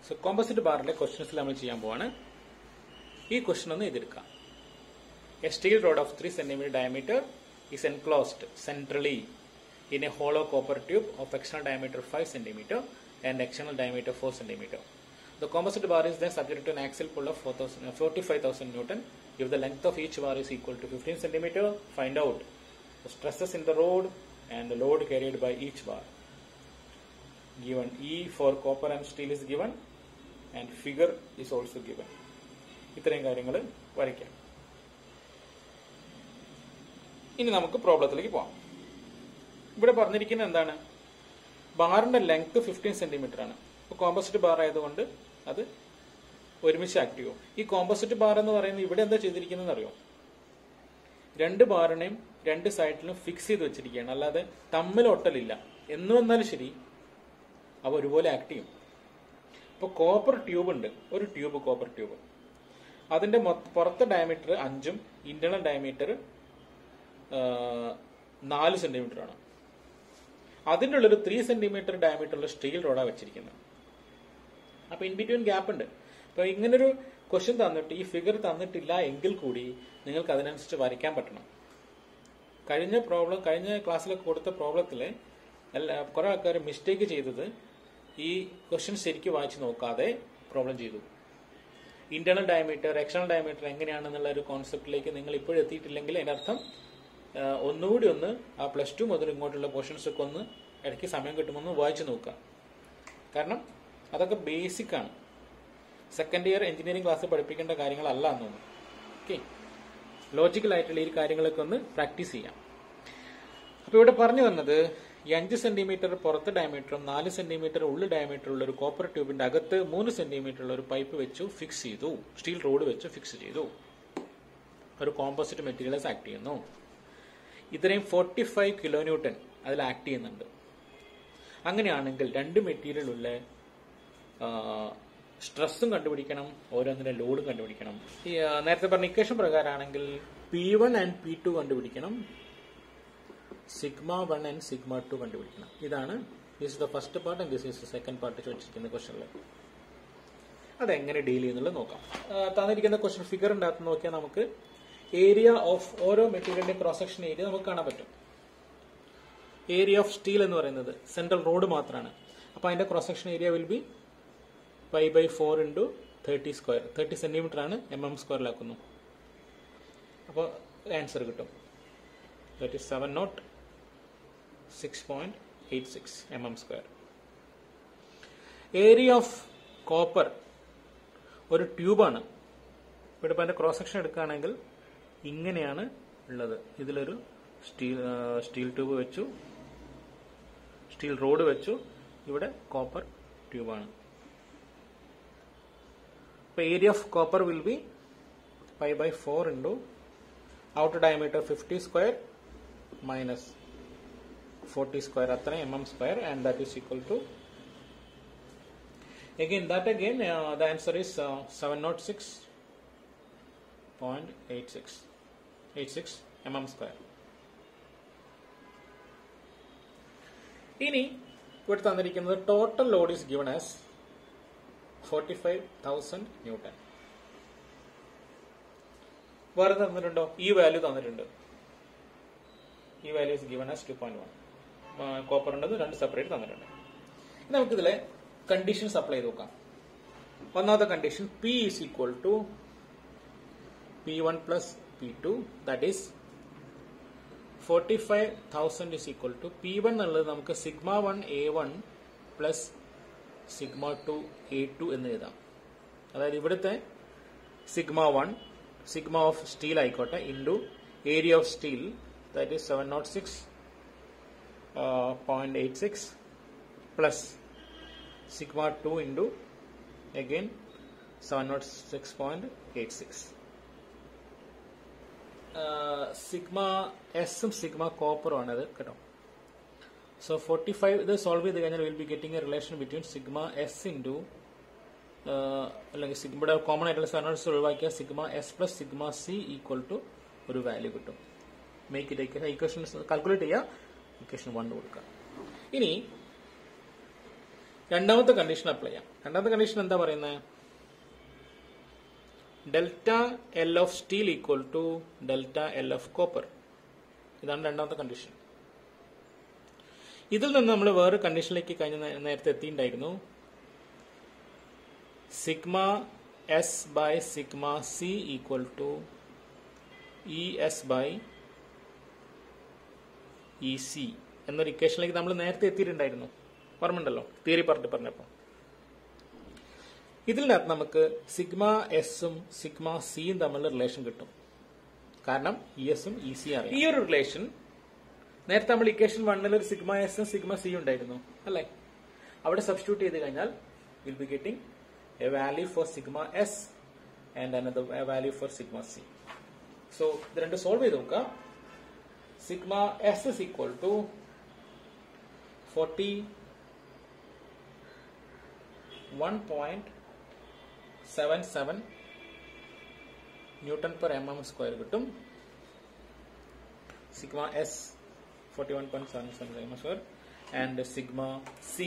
So composite ബാറിലെ ക്വസ്റ്റ്യൻസിൽ നമ്മൾ ചെയ്യാൻ പോവാണ് ഈ ക്വസ്റ്റ്യൻ ഒന്ന് എതിർക്കാം a steel rod of three centimetre diameter is enclosed centrally in a hollow copper tube of external diameter 5 centimeter and external diameter 4 centimeter. The composite bar is then subjected to an axial pull of 4,000 uh, 45,000 Newton. If the length of each bar is equal to 15 centimeter, find out the stresses in the road and the load carried by each bar. Given E for copper and steel is given and figure is also given. ഇത്രയും കാര്യങ്ങൾ വരയ്ക്കാം ഇനി നമുക്ക് പ്രോബ്ലത്തിലേക്ക് പോവാം ഇവിടെ പറഞ്ഞിരിക്കുന്നത് എന്താണ് ബാറിന്റെ ലെങ്ത് ഫിഫ്റ്റീൻ സെന്റിമീറ്റർ ആണ് ഇപ്പോൾ കോമ്പോസിറ്റ് ബാർ ആയതുകൊണ്ട് അത് ഒരുമിച്ച് ആക്ട് ചെയ്യും ഈ കോമ്പോസിറ്റ് ബാർ എന്ന് പറയുന്നത് ഇവിടെ എന്താ ചെയ്തിരിക്കുന്നത് അറിയോ രണ്ട് ബാറിനെയും രണ്ട് സൈഡിലും ഫിക്സ് ചെയ്ത് വെച്ചിരിക്കുകയാണ് അല്ലാതെ തമ്മിൽ ഒട്ടലില്ല എന്ന് വന്നാലും ശരി അവ ഒരുപോലെ ആക്ട് ചെയ്യും ഇപ്പോൾ കോപ്പർ ട്യൂബ് ഉണ്ട് ഒരു ട്യൂബ് കോപ്പർ ട്യൂബ് അതിന്റെ മൊത്ത- പുറത്തെ ഡയമീറ്റർ അഞ്ചും ഇന്റേണൽ ഡയമീറ്റർ നാല് സെന്റിമീറ്റർ ആണ് അതിൻ്റെ ഉള്ളൊരു ത്രീ സെന്റിമീറ്റർ ഡയമീറ്റർ ഉള്ള സ്റ്റീൽ റോഡാണ് വെച്ചിരിക്കുന്നത് അപ്പൊ ഇൻ ബിറ്റ്വീൻ ഗ്യാപ്പ് ഉണ്ട് അപ്പൊ ഇങ്ങനൊരു ക്വസ്റ്റ്യൻ തന്നിട്ട് ഈ ഫിഗർ തന്നിട്ടില്ല എങ്കിൽ കൂടി നിങ്ങൾക്ക് അതിനനുസരിച്ച് വരയ്ക്കാൻ പറ്റണം കഴിഞ്ഞ പ്രോബ്ലം കഴിഞ്ഞ ക്ലാസ്സിലൊക്കെ കൊടുത്ത പ്രോബ്ലത്തിൽ കുറെ ആൾക്കാർ മിസ്റ്റേക്ക് ചെയ്തത് ഈ ക്വസ്റ്റ്യൻ ശരിക്കും വായിച്ച് നോക്കാതെ പ്രോബ്ലം ചെയ്തു ഇന്റേണൽ ഡയമീറ്റർ എക്സ്റ്റേണൽ ഡയമീറ്റർ എങ്ങനെയാണെന്നുള്ള ഒരു കോൺസെപ്റ്റിലേക്ക് നിങ്ങൾ ഇപ്പോഴും എത്തിയിട്ടില്ലെങ്കിൽ അതിന്റെ അർത്ഥം ആ, ഒന്നുകൂടി ഒന്ന് ആ പ്ലസ് ടു മുതൽ ഇങ്ങോട്ടുള്ള പോർഷൻസ് ഒക്കെ ഒന്ന് ഇടയ്ക്ക് സമയം കിട്ടുമ്പോൾ ഒന്ന് വായിച്ചു നോക്കുക കാരണം അതൊക്കെ ബേസിക് ആണ് സെക്കൻഡ് ഇയർ എഞ്ചിനീയറിംഗ് ക്ലാസ് പഠിപ്പിക്കേണ്ട കാര്യങ്ങളല്ല എന്നൊന്നും ഓക്കെ ലോജിക്കൽ ആയിട്ടുള്ള ഈ കാര്യങ്ങളൊക്കെ ഒന്ന് പ്രാക്ടീസ് ചെയ്യാം അപ്പൊ ഇവിടെ പറഞ്ഞു വന്നത് ഈ അഞ്ച് സെന്റിമീറ്റർ പുറത്ത് ഡയമീറ്ററും നാല് സെന്റിമീറ്റർ ഉള്ളിൽ ഡയമീറ്റർ ഉള്ള ഒരു കോപ്പർ ട്യൂബിന്റെ അകത്ത് മൂന്ന് സെന്റിമീറ്റർ ഉള്ള ഒരു പൈപ്പ് വെച്ചു ഫിക്സ് ചെയ്തു സ്റ്റീൽ റോഡ് വെച്ച് ഫിക്സ് ചെയ്തു ഒരു കോമ്പോസിറ്റ് മെറ്റീരിയൽസ് ആക്ട് ചെയ്യുന്നു ഇത്രയും ഫോർട്ടി ഫൈവ് കിലോ ന്യൂട്ടൺ അതിൽ ആക്ട് ചെയ്യുന്നുണ്ട് അങ്ങനെയാണെങ്കിൽ രണ്ട് മെറ്റീരിയൽ ഉള്ള സ്ട്രെസ്സും കണ്ടുപിടിക്കണം ഓരോന്നിന്റെ ലോഡും കണ്ടുപിടിക്കണം ഈ ആ, നേരത്തെ പറഞ്ഞ ഇക്വേഷൻ പ്രകാരമാണെങ്കിൽ P one and P two കണ്ടുപിടിക്കണം sigma one and sigma two കണ്ടുപിടിക്കണം ഇതാണ് this the first part and this is the second part ചോദിച്ചിരിക്കുന്ന ക്വസ്റ്റനിൽ അതെങ്ങനെ ഡീൽ ചെയ്യുന്നുള്ളത് നോക്കാം ആ, തന്നിരിക്കുന്ന ക്വസ്റ്റൻ ഫിഗറിന്റെ അകത്ത് നോക്കിയാൽ നമുക്ക് ഏരിയ ഓഫ് ഓരോ മെറ്റീരിയലിന്റെ ക്രോസ് സെക്ഷൻ ഏരിയ നമുക്ക് കാണാൻ പറ്റും ഏരിയ ഓഫ് സ്റ്റീൽ എന്ന് പറയുന്നത് സെൻട്രൽ റോഡ് മാത്രമാണ് അപ്പൊ അതിന്റെ cross section area will be pi by four into thirty square thirty centimetre ആണ് എം എം സ്ക്വയറിലാക്കുന്നു അപ്പോൾ ആൻസർ കിട്ടും that is seven not six point eight six M M square area of copper ഒരു ട്യൂബാണ് ഇവിടെ ഇപ്പം അതിന്റെ ക്രോസ് സെക്ഷൻ എടുക്കുകയാണെങ്കിൽ ഇങ്ങനെയാണ് ഉള്ളത് ഇതിലൊരു സ്റ്റീൽ സ്റ്റീൽ ട്യൂബ് വെച്ചു സ്റ്റീൽ റോഡ് വെച്ചു ഇവിടെ കോപ്പർ ട്യൂബാണ് അപ്പോൾ area of copper will be pi by four into outer diameter fifty square minus forty square അത്ര M M square and that is equal to again that again uh, the answer is uh, 706.86 86 mm square ഇനി ഇവിടെ തന്നിരിക്കുന്നത് total load is given as forty five thousand newton വേറെ തന്നിട്ടുണ്ടോ ഈ value തന്നിട്ടുണ്ട് ഈ value is given as two point one copper ഉണ്ടത് രണ്ട് സെപ്പറേറ്റ് തന്നിട്ടുണ്ട് ഇനി നമുക്കിതിലെ കണ്ടീഷൻസ് അപ്ലൈ ചെയ്ത് നോക്കാം ഒന്നാമത്തെ condition P is equal to P one plus P two that is forty five thousand is equal to P one എന്നുള്ളത് നമുക്ക് sigma one A one plus sigma two A two എന്ന് എഴുതാം അതായത് ഇവിടുത്തെ sigma one sigma of steel ആയിക്കോട്ടെ into area of steel that is seven not six point eight six plus sigma 2 into again 706.86 sigma എസും sigma കോപ്പറും ആണ് അത് കേട്ടോ സോ ഫോർട്ടി ഫൈവ് ഇത് സോൾവ് ചെയ്ത് കഴിഞ്ഞാൽ will be getting a relation between sigma S into അല്ലെങ്കിൽ sigma ഇവിടെ കോമൺ ആയിട്ടുള്ള സെവൻ ഒഴിവാക്കിയ sigma S plus sigma C equal to ഒരു വാല്യൂ കിട്ടും മേക്ക് ഇറ്റ് ഇക്വേഷൻ കാൽക്കുലേറ്റ് ചെയ്യുക ഇക്വേഷൻ വൺ കൊടുക്കുക ഇനി രണ്ടാമത്തെ കണ്ടീഷൻ അപ്ലൈ ചെയ്യാം രണ്ടാമത്തെ കണ്ടീഷൻ എന്താ പറയുന്നത് delta L of steel equal to delta L of copper ഇതാണ് രണ്ടാമത്തെ കണ്ടീഷൻ ഇതിൽ നിന്ന് നമ്മൾ വേറെ കണ്ടീഷനിലേക്ക് കഴിഞ്ഞ നേ- നേരത്തെ എത്തിയിട്ടുണ്ടായിരുന്നു sigma S by sigma C equal to E S by E C എന്നൊരു ഇക്വേഷനിലേക്ക് നമ്മൾ നേരത്തെ എത്തിയിട്ടുണ്ടായിരുന്നു ഓർമ്മയുണ്ടല്ലോ തിയറി പറഞ്ഞിട്ട് പറഞ്ഞപ്പോൾ ഇതിനകത്ത് നമുക്ക് സിഗ്മ എസും സിഗ്മ സിയും തമ്മിലുള്ള റിലേഷൻ കിട്ടും കാരണം ഇ എസും ഇ സി അറിയാം ഈ ഒരു റിലേഷൻ നേരത്തെ നമ്മൾ ഇക്വേഷൻ വണ്ണിൽ ഒരു സിഗ്മ എസും സിഗ്മ സി ഉണ്ടായിരുന്നു അല്ലേ അവിടെ സബ്സ്റ്റിറ്റ്യൂട്ട് ചെയ്ത് കഴിഞ്ഞാൽ will be getting a value for sigma S and another value for sigma C so ഇത് രണ്ട് സോൾവ് ചെയ്ത് നോക്കുക sigma S is equal to forty one point seven seven newton per M M square കിട്ടും sigma S forty one point seven seven M M square and sigma C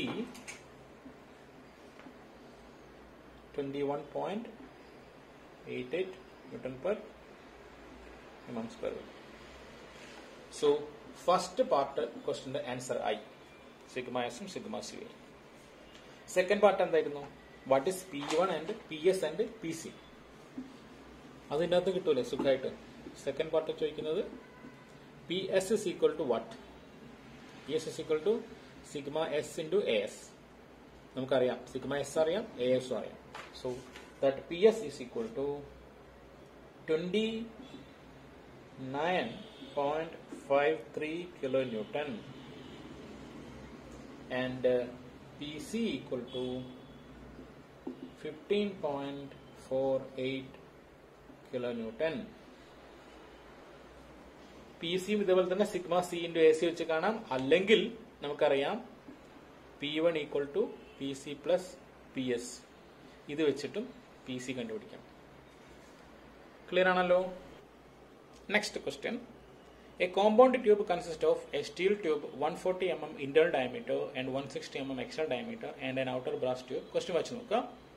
twenty one point eight eight newton per M M square കിട്ടും so first part ക്വസ്റ്റിന്റെ answer ആയി sigma എസും sigma C ആയി second part എന്തായിരുന്നു what is P one and P S and P C അതിൻ്റെ അകത്ത് കിട്ടൂലേ സുഖമായിട്ട് സെക്കൻഡ് പാർട്ട് ചോദിക്കുന്നത് P S is equal to what P S is equal to sigma S into A S നമുക്കറിയാം sigma S അറിയാം A എസും അറിയാം so that P S is equal to twenty nine point five three kilo newton and uh, PC equal to 15.48 kilonewton. P സിയും ഇതേപോലെ തന്നെ sigma C into A C വെച്ച് കാണാം അല്ലെങ്കിൽ നമുക്കറിയാം P one equal to P C plus P S ഇത് വെച്ചിട്ടും P C കണ്ടുപിടിക്കാം ക്ലിയർ ആണല്ലോ next question A compound tube consists of a steel tube 140 mm internal diameter and 160 mm external diameter and an outer brass tube. Question വായിച്ചു നോക്കുക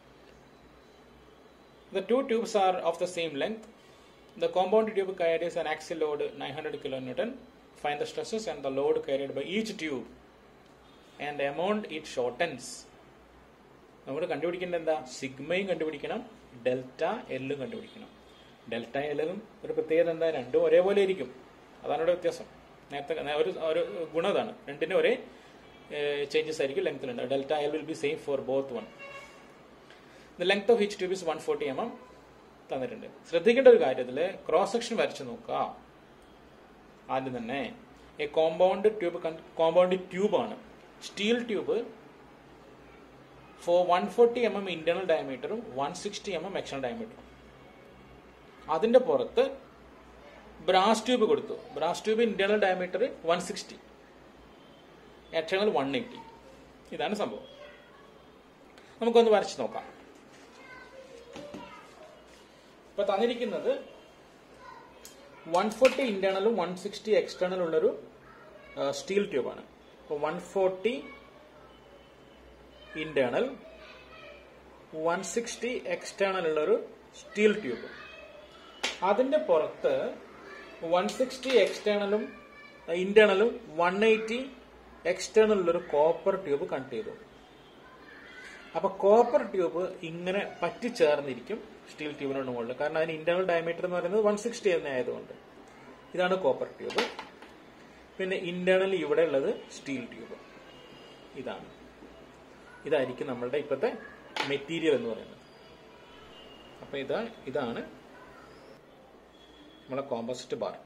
The two tubes are of the same length. The compound tube carries an axial load 900 kN. Find the stresses and the load carried by each tube and the amount it shortens. നമ്മൾ കണ്ടുപിടിക്കേണ്ടത് എന്താ സിഗ്മയും കണ്ടുപിടിക്കണം delta എല്ലും കണ്ടുപിടിക്കണം delta എല്ലും ഒരു പ്രത്യേകത എന്താ രണ്ടും ഒരേപോലെ ഇരിക്കും അതാണ് ഇവിടെ വ്യത്യാസം നേരത്തെ ഒരു ഒരു ഗുണം അതാണ് രണ്ടിനും ഒരേ ചേഞ്ചസ് ആയിരിക്കും ലെങ്ത്തിലുണ്ട് delta L will be same for both one the length of which tube is one forty M M തന്നിട്ടുണ്ട് ശ്രദ്ധിക്കേണ്ട ഒരു കാര്യത്തിൽ ക്രോസ് സെക്ഷൻ വരച്ച് നോക്കുക ആദ്യം തന്നെ എ കോമ്പൗണ്ട് ട്യൂബ് കോമ്പൗണ്ട് ട്യൂബാണ് steel tube for one forty M M internal ഡയമീറ്ററും one sixty M M external ഡയമീറ്ററും അതിന്റെ പുറത്ത് ബ്രാസ് ട്യൂബ് കൊടുത്തു brass tube internal diameter one sixty external one eighty ഇതാണ് സംഭവം നമുക്കൊന്ന് വരച്ച് നോക്കാം ഇപ്പൊ തന്നിരിക്കുന്നത് വൺ ഫോർട്ടി ഇന്റേണലും വൺ സിക്സ്റ്റി എക്സ്റ്റേണൽ ഉള്ളൊരു സ്റ്റീൽ ട്യൂബാണ് അപ്പോൾ one forty internal one sixty external ഉള്ളൊരു സ്റ്റീൽ ട്യൂബ് അതിന്റെ പുറത്ത് വൺ സിക്സ്റ്റി എക്സ്റ്റേണലും ഇന്റേണലും വൺ എയ്റ്റി എക്സ്റ്റേണൽ ഉള്ളൊരു കോപ്പർ ട്യൂബ് കണക്ട് ചെയ്തു അപ്പൊ കോപ്പർ ട്യൂബ് ഇങ്ങനെ പറ്റിച്ചേർന്നിരിക്കും സ്റ്റീൽ ട്യൂബിനോട് മുകളിൽ കാരണം അതിന് ഇന്റേണൽ ഡയമീറ്റർ എന്ന് പറയുന്നത് വൺ സിക്സ്റ്റി തന്നെ ആയതുകൊണ്ട് ഇതാണ് കോപ്പർ ട്യൂബ് പിന്നെ ഇന്റേണൽ ഇവിടെ ഉള്ളത് സ്റ്റീൽ ട്യൂബ് ഇതാണ് ഇതായിരിക്കും നമ്മളുടെ ഇപ്പോഴത്തെ മെറ്റീരിയൽ എന്ന് പറയുന്നത് അപ്പൊ ഇതാ ഇതാണ് നമ്മളെ കോമ്പോസിറ്റ് ബാർ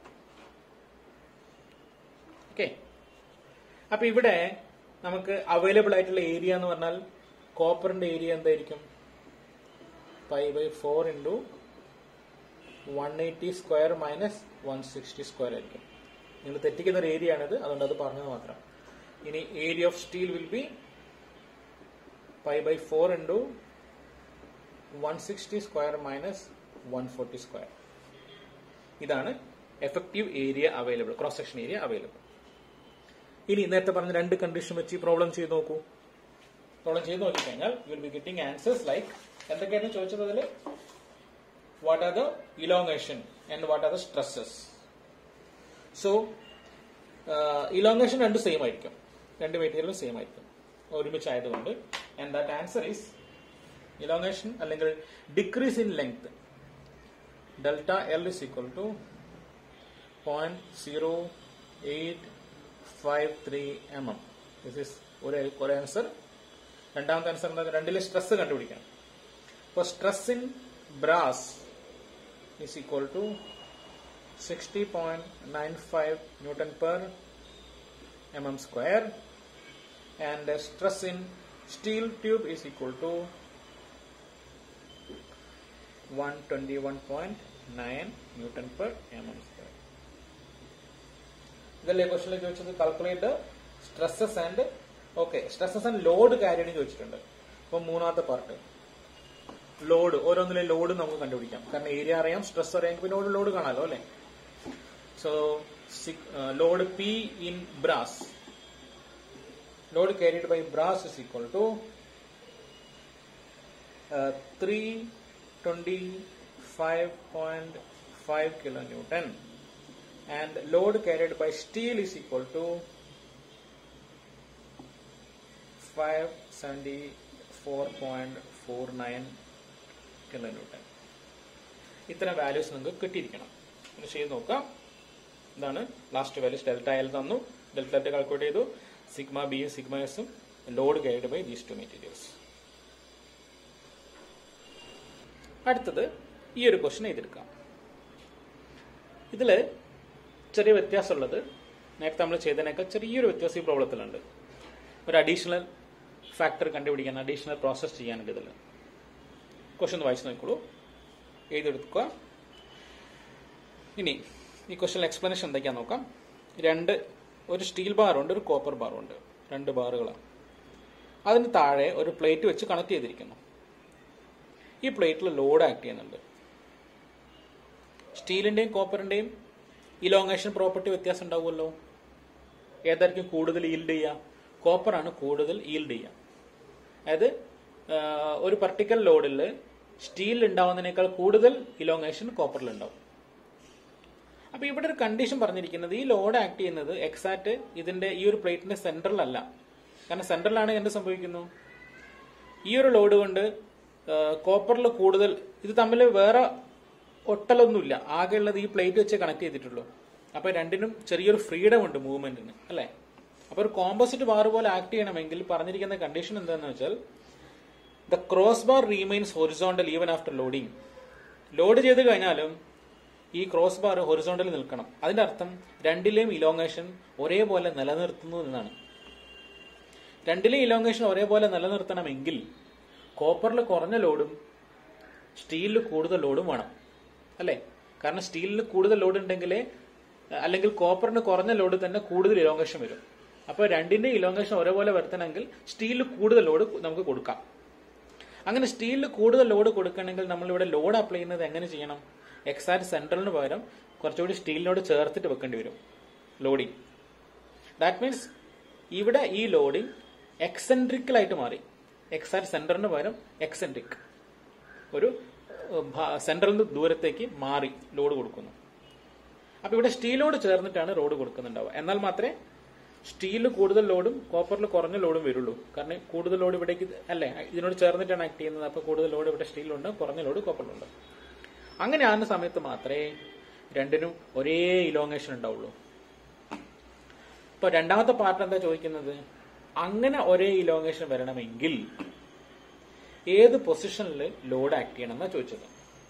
ഓക്കെ അപ്പൊ ഇവിടെ നമുക്ക് അവൈലബിൾ ആയിട്ടുള്ള ഏരിയ എന്ന് പറഞ്ഞാൽ കോപ്പറിന്റെ ഏരിയ എന്തായിരിക്കും five by four into one eighty square minus one sixty square ആയിരിക്കും നിങ്ങൾ തെറ്റിക്കുന്ന ഒരു ഏരിയ ആണിത് അതുകൊണ്ട് അത് പറഞ്ഞത് മാത്രം ഇനി area of steel will be five by four into one sixty square minus one forty square ഇതാണ് effective area available cross section area available ഇനി നേരത്തെ പറഞ്ഞ രണ്ട് കണ്ടീഷൻ വെച്ച് ഈ പ്രോബ്ലം ചെയ്ത് നോക്കൂ പ്രോബ്ലം ചെയ്ത് നോക്കിക്കഴിഞ്ഞാൽ you will be getting answers like എന്തൊക്കെയായിരുന്നു ചോദിച്ചത് അതിൽ what are the elongation and what are the stresses so elongation രണ്ട് സെയിം ആയിരിക്കും രണ്ട് മെറ്റീരിയലും സെയിം ആയിരിക്കും ഒരുമിച്ചായതുകൊണ്ട് and that answer is elongation അല്ലെങ്കിൽ decrease in length delta L is equal to point zero eight five three M M this is ഒരു ഒരു answer രണ്ടാമത്തെ ആൻസർ എന്താ രണ്ടിലെ സ്ട്രെസ് കണ്ടുപിടിക്കണം അപ്പോൾ stress in brass is equal to 60.95 Newton per mm square and the stress in steel tube is equal to 121.9 Newton per mm square. ഇതല്ലേ ക്വസ്റ്റിൽ ചോദിച്ചത് calculate stresses and okay stresses and load കാര്യമാണ് ചോദിച്ചിട്ടുണ്ട് അപ്പൊ മൂന്നാമത്തെ part load ഓരോന്നിലെ load നമുക്ക് കണ്ടുപിടിക്കാം കാരണം ഏരിയ അറിയാം സ്ട്രെസ് അറിയാം പിന്നെ ഒരു ലോഡ് കാണാലോ അല്ലെ so load P in brass load carried by brass is equal to three twenty five point five kilo newton and load carried by steel is equal to five seventy four point four nine kilo newton ഇത്തരം values നിങ്ങൾക്ക് കിട്ടിയിരിക്കണം ഇത് ചെയ്ത് നോക്കാം ഇതാണ് last values delta L തന്നു delta L calculate ചെയ്തു sigma ബിയും സിഗ്മ എസും load guide by these two materials അടുത്തത് ഈ ഒരു ക്വസ്റ്റൻ എഴുതിയെടുക്കാം ഇതില് ചെറിയ വ്യത്യാസമുള്ളത് നേരത്തെ നമ്മൾ ചെയ്തതിനേക്കാൾ ചെറിയൊരു വ്യത്യാസം ഈ പ്രോബ്ലത്തിലുണ്ട് ഒരു അഡീഷണൽ ഫാക്ടർ കണ്ടുപിടിക്കാൻ അഡീഷണൽ പ്രോസസ് ചെയ്യാനുണ്ട് ഇതിൽ ക്വസ്റ്റൻ ഒന്ന് വായിച്ചു നോക്കിക്കോളൂ എഴുതിയെടുക്കുക ഇനി ഈ ക്വസ്റ്റൻ എക്സ്പ്ലനേഷൻ എന്തൊക്കെയാന്ന് നോക്കാം രണ്ട് ഒരു സ്റ്റീൽ ബാറുണ്ട് ഒരു കോപ്പർ ബാറുണ്ട് രണ്ട് ബാറുകളാണ് അതിന് താഴെ ഒരു പ്ലേറ്റ് വെച്ച് കണക്ട് ചെയ്തിരിക്കുന്നു ഈ പ്ലേറ്റിൽ ലോഡ് ആക്ട് ചെയ്യുന്നുണ്ട് സ്റ്റീലിന്റെയും കോപ്പറിന്റെയും ഇലോങ്ങേഷൻ പ്രോപ്പർട്ടി വ്യത്യാസം ഉണ്ടാവുമല്ലോ ഏതായിരിക്കും കൂടുതൽ ഈൽഡ് ചെയ്യുക കോപ്പറാണ് കൂടുതൽ ഈൽഡ് ചെയ്യുക അതായത് ഒരു പർട്ടിക്കുലർ ലോഡിൽ സ്റ്റീൽ ഉണ്ടാവുന്നതിനേക്കാൾ കൂടുതൽ ഇലോങ്ങേഷൻ കോപ്പറിൽ ഉണ്ടാവും അപ്പൊ ഇവിടെ ഒരു കണ്ടീഷൻ പറഞ്ഞിരിക്കുന്നത് ഈ ലോഡ് ആക്ട് ചെയ്യുന്നത് എക്സാക്ട് ഇതിന്റെ ഈ ഒരു പ്ലേറ്റിന്റെ സെന്ററിലല്ല കാരണം സെന്ററിലാണ് എന്ത് സംഭവിക്കുന്നു ഈ ഒരു ലോഡ് കൊണ്ട് കോപ്പറിൽ കൂടുതൽ ഇത് തമ്മിൽ വേറെ ഒട്ടലൊന്നുമില്ല ആകെയുള്ളത് ഈ പ്ലേറ്റ് വെച്ച് കണക്ട് ചെയ്തിട്ടുള്ളൂ അപ്പൊ രണ്ടിനും ചെറിയൊരു ഫ്രീഡം ഉണ്ട് മൂവ്മെന്റിന് അല്ലെ അപ്പൊ ഒരു കോമ്പോസിറ്റ് ബാർ പോലെ ആക്ട് ചെയ്യണമെങ്കിൽ പറഞ്ഞിരിക്കുന്ന കണ്ടീഷൻ എന്താണെന്ന് വെച്ചാൽ the cross bar remains horizontal even after loading load ചെയ്ത് കഴിഞ്ഞാലും ഈ ക്രോസ് ബാർ ഹൊറിസോണ്ടൽ നിൽക്കണം അതിന്റെ അർത്ഥം രണ്ടിലെയും ഇലോങ്ങേഷൻ ഒരേപോലെ നിലനിർത്തുന്നു എന്നാണ് രണ്ടിലെയും ഇലോങ്ങേഷൻ ഒരേപോലെ നിലനിർത്തണമെങ്കിൽ കോപ്പറിൽ കുറഞ്ഞ ലോഡും സ്റ്റീലിൽ കൂടുതൽ ലോഡും വേണം അല്ലേ കാരണം സ്റ്റീലിൽ കൂടുതൽ ലോഡ് ഉണ്ടെങ്കിലേ അല്ലെങ്കിൽ കോപ്പറിന് കുറഞ്ഞ ലോഡ് തന്നെ കൂടുതൽ ഇലോങ്ങേഷൻ വരും അപ്പോൾ രണ്ടിന്റെ ഇലോങ്ങേഷൻ ഒരേപോലെ വരുത്തണമെങ്കിൽ സ്റ്റീലിൽ കൂടുതൽ ലോഡ് നമുക്ക് കൊടുക്കാം അങ്ങനെ സ്റ്റീലിൽ കൂടുതൽ ലോഡ് കൊടുക്കണമെങ്കിൽ നമ്മൾ ഇവിടെ ലോഡ് അപ്ലൈ ചെയ്യുന്നത് എങ്ങനെ ചെയ്യണം എക്സാക്ട് സെൻട്രലിന് പകരം കുറച്ചുകൂടി സ്റ്റീലിനോട് ചേർത്തിട്ട് വെക്കേണ്ടി വരും ലോഡിംഗ് ദാറ്റ് മീൻസ് ഇവിടെ ഈ ലോഡിംഗ് എക്സെൻട്രിക്കലായിട്ട് മാറി എക്സാക്ട് സെന്ററിന് പകരം എക്സെൻട്രിക് ഒരു സെന്ററിൽ നിന്ന് ദൂരത്തേക്ക് മാറി ലോഡ് കൊടുക്കുന്നു അപ്പൊ ഇവിടെ സ്റ്റീലോട് ചേർന്നിട്ടാണ് റോഡ് കൊടുക്കുന്നുണ്ടാവുക എന്നാൽ മാത്രമേ സ്റ്റീലിൽ കൂടുതൽ ലോഡും കോപ്പറിൽ കുറഞ്ഞ ലോഡും വരുള്ളൂ കാരണം കൂടുതൽ ലോഡ് ഇവിടേക്ക് അല്ലേ ഇതിനോട് ചേർന്നിട്ടാണ് ആക്ട് ചെയ്യുന്നത് അപ്പൊ കൂടുതൽ ലോഡ് ഇവിടെ സ്റ്റീലുണ്ട് കുറഞ്ഞ ലോഡ് കോപ്പറിലുണ്ട് അങ്ങനെ ആകുന്ന സമയത്ത് മാത്രമേ രണ്ടിനും ഒരേ ഇലോങ്ങേഷൻ ഉണ്ടാവുള്ളൂ ഇപ്പൊ രണ്ടാമത്തെ പാർട്ട് എന്താ ചോദിക്കുന്നത് അങ്ങനെ ഒരേ ഇലോങ്ങേഷൻ വരണമെങ്കിൽ ഏത് പൊസിഷനിൽ ലോഡ് ആക്ട് ചെയ്യണം എന്നാ ചോദിച്ചത്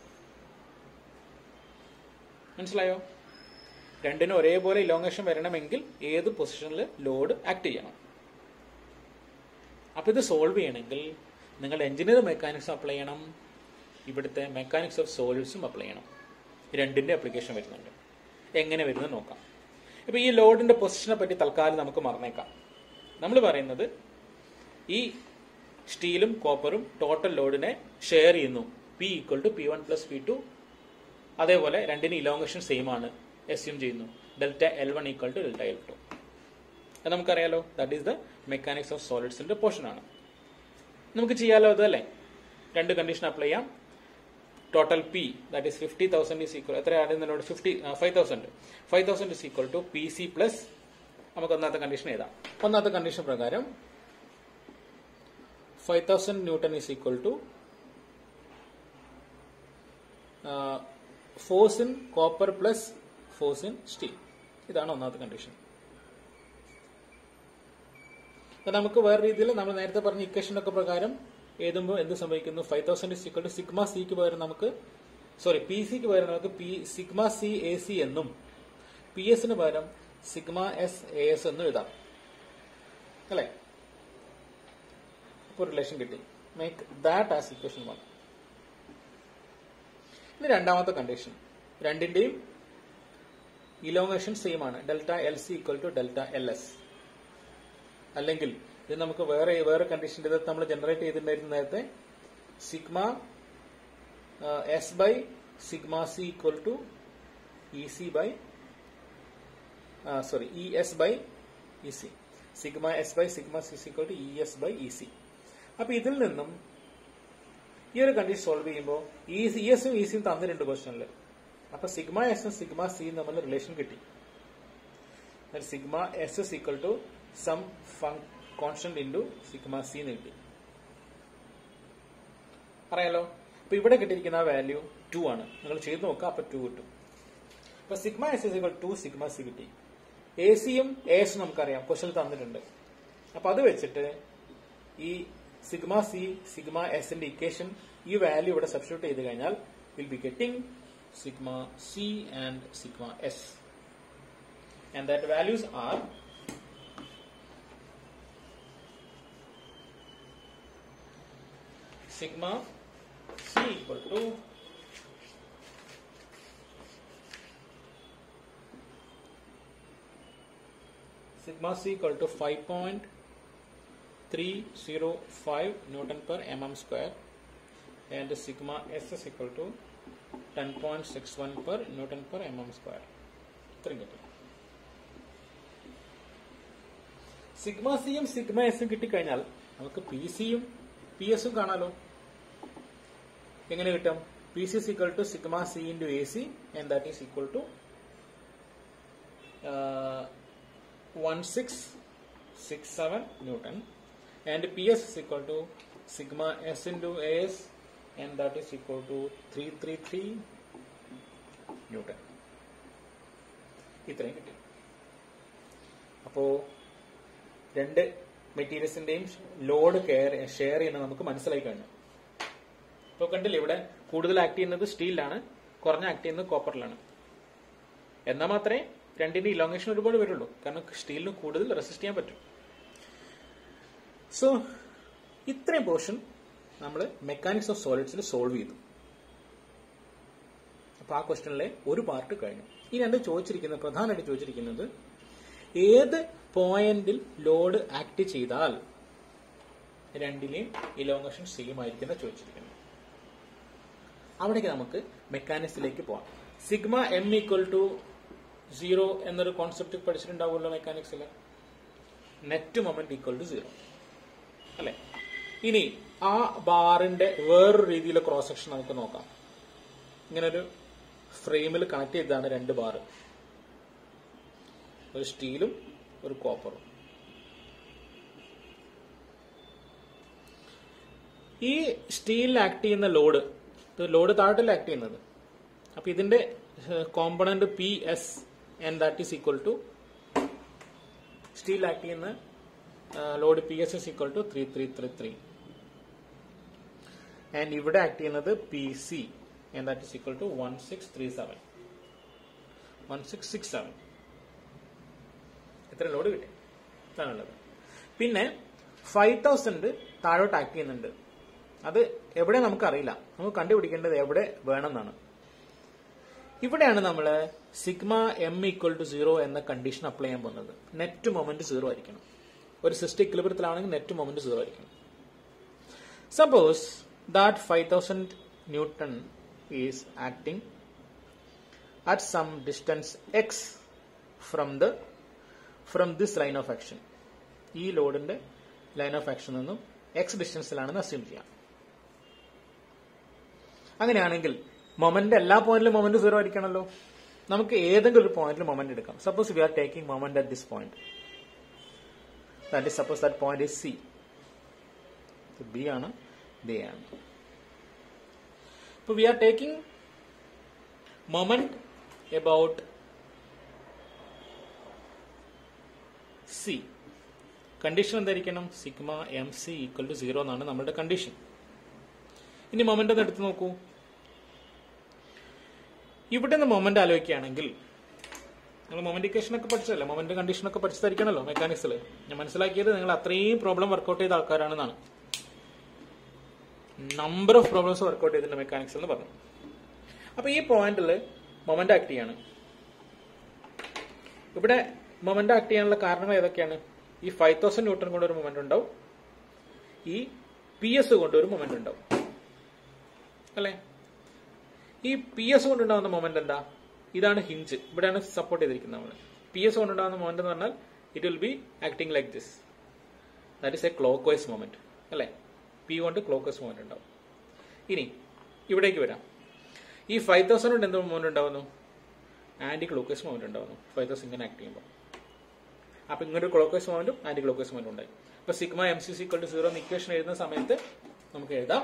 മനസ്സിലായോ രണ്ടിനും ഒരേപോലെ ഇലോങ്ങേഷൻ വരണമെങ്കിൽ ഏത് പൊസിഷനിൽ ലോഡ് ആക്ട് ചെയ്യണം അപ്പൊ ഇത് സോൾവ് ചെയ്യണമെങ്കിൽ നിങ്ങൾ എഞ്ചിനീയർ മെക്കാനിക്സ് അപ്ലൈ ചെയ്യണം ഇവിടുത്തെ മെക്കാനിക്സ് ഓഫ് സോളിഡ്സും അപ്ലൈ ചെയ്യണം രണ്ടിന്റെ അപ്ലിക്കേഷൻ വരുന്നുണ്ട് എങ്ങനെ വരുന്നത് നോക്കാം ഇപ്പൊ ഈ ലോഡിന്റെ പൊസിഷനെ പറ്റി തൽക്കാലം നമുക്ക് മറന്നേക്കാം നമ്മൾ പറയുന്നത് ഈ സ്റ്റീലും കോപ്പറും ടോട്ടൽ ലോഡിനെ ഷെയർ ചെയ്യുന്നു P equal to P one plus P two അതേപോലെ രണ്ടിന് ഇലോങ്ങേഷൻ സെയിം ആണ് എസ്യൂം ചെയ്യുന്നു delta L one equal to delta L two അത് നമുക്കറിയാലോ that is the mechanics of സോളിഡ്സിന്റെ പോർഷൻ ആണ് നമുക്ക് ചെയ്യാലോ അത് അല്ലേ രണ്ട് കണ്ടീഷൻ അപ്ലൈ ചെയ്യാം total P that is fifty thousand is equal എത്രയാണ് എന്നോട് fifty five thousand five thousand is equal to P C plus നമുക്ക് ഒന്നാമത്തെ കണ്ടീഷൻ എഴുതാം ഒന്നാമത്തെ കണ്ടീഷൻ പ്രകാരം five thousand newton is equal to force in copper plus force in steel ഇതാണ് ഒന്നാമത്തെ condition അപ്പൊ നമുക്ക് വേറെ രീതിയിൽ നമ്മൾ നേരത്തെ പറഞ്ഞ ഇക്വേഷനൊക്കെ പ്രകാരം എഴുതുമ്പോൾ എന്ത് സംഭവിക്കുന്നു five thousand is equal to sigma സിക്ക് പകരം നമുക്ക് സോറി പി സിക്ക് പകരം നമുക്ക് P sigma C A C എന്നും പി എസിന് പകരം സിഗ്മ എസ് എ എസ് എന്നും എഴുതാം അല്ലേ അപ്പോൾ റിലേഷൻ കിട്ടി make that as equation one ഇനി രണ്ടാമത്തെ കണ്ടീഷൻ രണ്ടിന്റെയും ഇലോങ്ങേഷൻ സെയിം ആണ് delta L C equal to delta L S അല്ലെങ്കിൽ ഇത് നമുക്ക് വേറെ വേറെ കണ്ടീഷൻ ഇത് നമ്മൾ ജനറേറ്റ് ചെയ്തിട്ടുണ്ടായിരുന്ന നേരത്തെ sigma S by sigma C equal to E C by sorry E S by E C sigma S by sigma C equal to E S by E C അപ്പൊ ഇതിൽ നിന്നും ഈ ഒരു കണ്ടീഷൻ സോൾവ് ചെയ്യുമ്പോൾ ഈ E എസും E സിയും തന്നിട്ടുണ്ട് ക്വസ്റ്റനിൽ അപ്പൊ സിഗ്മ എസും സിഗ്മ സിയും തമ്മിൽ റിലേഷൻ കിട്ടി sigma S is equal to some constant into sigma C എന്ന് കിട്ടി അറിയാലോ അപ്പൊ ഇവിടെ കിട്ടിയിരിക്കുന്ന ആ വാല്യൂ ടു ആണ് നിങ്ങൾ ചെയ്ത് നോക്കുക അപ്പൊ ടു കിട്ടും അപ്പൊ sigma S is equal to sigma C കിട്ടി എ സിയും എ എസും നമുക്കറിയാം ക്വസ്റ്റനിൽ തന്നിട്ടുണ്ട് അപ്പൊ അത് വെച്ചിട്ട് ഈ സിഗ്മ സി സിഗ്മ എസിന്റെ ഇക്വേഷൻ ഈ വാല്യൂ ഇവിടെ സബ്സ്റ്റിറ്റ്യൂട്ട് ചെയ്ത് കഴിഞ്ഞാൽ will be getting sigma C and sigma S and that values are sigma c equal to sigma c equal to 5.305 newton per mm square and sigma s is equal to 10.61 per newton per mm square ഇത്രയും കിട്ടും sigma സിയും sigma എസും കിട്ടിക്കഴിഞ്ഞാൽ നമുക്ക് P സിയും P എസും കാണാലോ എങ്ങനെ കിട്ടും P C equal to sigma C into A C and that is equal to one six six seven newton and P S is equal to sigma S into A S and that is equal to three three three newton ഇത്രയും കിട്ടി അപ്പോ രണ്ട് മെറ്റീരിയൽസിന്റെയും load care share ചെയ്യുന്നത് നമുക്ക് മനസ്സിലായി കഴിഞ്ഞു ഇപ്പോൾ കണ്ടില്ലേ ഇവിടെ കൂടുതൽ ആക്ട് ചെയ്യുന്നത് സ്റ്റീലിലാണ് കുറഞ്ഞ ആക്ട് ചെയ്യുന്നത് കോപ്പറിലാണ് എന്നാൽ മാത്രമേ രണ്ടിന്റെ ഇലോങ്ങേഷൻ ഒരുപാട് വരുള്ളൂ കാരണം സ്റ്റീലിന് കൂടുതൽ റെസിസ്റ്റ് ചെയ്യാൻ പറ്റും സോ ഇത്രയും പോർഷൻ നമ്മൾ മെക്കാനിക്സ് ഓഫ് സോളിഡ്സിൽ സോൾവ് ചെയ്തു അപ്പൊ ആ ക്വസ്റ്റനിലെ ഒരു പാർട്ട് കഴിഞ്ഞു ഇനി എന്റെ ചോദിച്ചിരിക്കുന്നത് പ്രധാനമായിട്ട് ചോദിച്ചിരിക്കുന്നത് ഏത് പോയിന്റിൽ ലോഡ് ആക്ട് ചെയ്താൽ രണ്ടിലെയും ഇലോങ്ങേഷൻ സെയിം ആയിരിക്കുന്ന ചോദിച്ചിരിക്കുന്നത് അവിടേക്ക് നമുക്ക് മെക്കാനിക്സിലേക്ക് പോവാം sigma M equal to zero എന്നൊരു കോൺസെപ്റ്റ് പഠിച്ചിട്ടുണ്ടാവുമല്ലോ മെക്കാനിക്സിൽ net moment equal to zero അല്ലെ ഇനി ആ ബാറിന്റെ വേറൊരു രീതിയിലെ ക്രോസ് സെക്ഷൻ നമുക്ക് നോക്കാം ഇങ്ങനെ ഒരു ഫ്രെയിമിൽ കണക്ട് ചെയ്തതാണ് രണ്ട് ബാറ് ഒരു സ്റ്റീലും ഒരു കോപ്പറും ഈ സ്റ്റീലിൽ ആക്ട് ചെയ്യുന്ന ലോഡ് ലോഡ് താഴോട്ടല്ല ആക്ട് ചെയ്യുന്നത് അപ്പൊ ഇതിന്റെ component P S and that is equal to steel act ചെയ്യുന്ന load P S is equal to three three three three and ഇവിടെ ആക്ട് ചെയ്യുന്നത് P C and that is equal to one six three seven one six six seven ഇത്ര load കിട്ടി ഇതാണുള്ളത് പിന്നെ five thousand താഴോട്ട് act ചെയ്യുന്നുണ്ട് അത് എവിടെ നമുക്കറിയില്ല നമുക്ക് കണ്ടുപിടിക്കേണ്ടത് എവിടെ വേണമെന്നാണ് ഇവിടെയാണ് നമ്മൾ sigma M equal to zero എന്ന കണ്ടീഷൻ അപ്ലൈ ചെയ്യാൻ പോകുന്നത് നെറ്റ് മൊമെന്റ് സീറോ ആയിരിക്കണം ഒരു സിസ്റ്റം ഇക്ലിബിരത്തിലാണെങ്കിൽ നെറ്റ് മൊമെന്റ് സീറോ ആയിരിക്കണം suppose that five thousand newton is acting at some distance X from the from this line of action ഈ ലോഡിന്റെ line of action നിന്നും എക്സ് ഡിസ്റ്റൻസിലാണെന്ന് അസ്യൂം ചെയ്യാം അങ്ങനെയാണെങ്കിൽ മൊമെന്റ് എല്ലാ പോയിന്റിലും മൊമെന്റ് സീറോ ആയിരിക്കണമല്ലോ നമുക്ക് ഏതെങ്കിലും ഒരു പോയിന്റിൽ മൊമെന്റ് എടുക്കാം suppose we are taking moment at this point that is suppose that point is C B ആണ് ദേ ആണ് ഇപ്പൊ we are taking moment about C condition എന്തായിരിക്കണം sigma M C equal to zero എന്നാണ് നമ്മുടെ കണ്ടീഷൻ ഇനി moment ഒന്ന് എടുത്തു നോക്കൂ ഇവിടെ നിന്ന് മൊമെന്റ് ആലോചിക്കുകയാണെങ്കിൽ നിങ്ങൾ മൊമെന്റ് ഇക്വേഷൻ ഒക്കെ പഠിച്ചല്ലേ മൊമെന്റ് കണ്ടീഷൻ ഒക്കെ പഠിച്ചതായിരിക്കണല്ലോ മെക്കാനിക്സിൽ ഞാൻ മനസ്സിലാക്കിയത് നിങ്ങൾ അത്രയും പ്രോബ്ലം വർക്കൗട്ട് ചെയ്ത ആൾക്കാരാണെന്നാണ് നമ്പർ ഓഫ് പ്രോബ്ലംസ് വർക്കൗട്ട് ചെയ്തിട്ടുണ്ട് മെക്കാനിക്സ് എന്ന് പറഞ്ഞു അപ്പൊ ഈ പോയിന്റിൽ മൊമെന്റ് ആക്ട് ചെയ്യാണ് ഇവിടെ മൊമെന്റ് ആക്ട് ചെയ്യാനുള്ള കാരണങ്ങൾ ഏതൊക്കെയാണ് ഈ ഫൈവ് തൗസൻഡ് ന്യൂട്ടൺ കൊണ്ട് ഒരു മൊമെന്റ് ഉണ്ടാവും ഈ പി എസ് കൊണ്ട് ഒരു മൊമെന്റ് ഉണ്ടാവും അല്ലേ ഈ പി എസ് കൊണ്ടുണ്ടാകുന്ന മൊമെന്റ് എന്താ ഇതാണ് ഹിഞ്ച് ഇവിടെയാണ് സപ്പോർട്ട് ചെയ്തിരിക്കുന്നത് നമ്മൾ പി എസ് കൊണ്ടുണ്ടാകുന്ന മൊമെന്റ് എന്ന് പറഞ്ഞാൽ it will be acting like this that is a clockwise moment അല്ലേ പി കൊണ്ട് ക്ലോക്ക് വൈസ് മൊമെന്റ് ഉണ്ടാവും ഇനി ഇവിടേക്ക് വരാം ഈ ഫൈവ് തൗസൻഡ് കൊണ്ട് എന്ത് മൊമെന്റ് ഉണ്ടാവുന്നു ആന്റി ക്ലോക്ക് വൈസ് മൊമെന്റ് ഉണ്ടാവുന്നു ഫൈവ് തൗസൻഡ് ഇങ്ങനെ ആക്ട് ചെയ്യുമ്പോൾ അപ്പൊ ഇങ്ങനെ ഒരു clock vice momentum anti clock vice momentum ഉണ്ടായി അപ്പൊ sigma M C sequel to zero equation എഴുതുന്ന സമയത്ത് നമുക്ക് എഴുതാം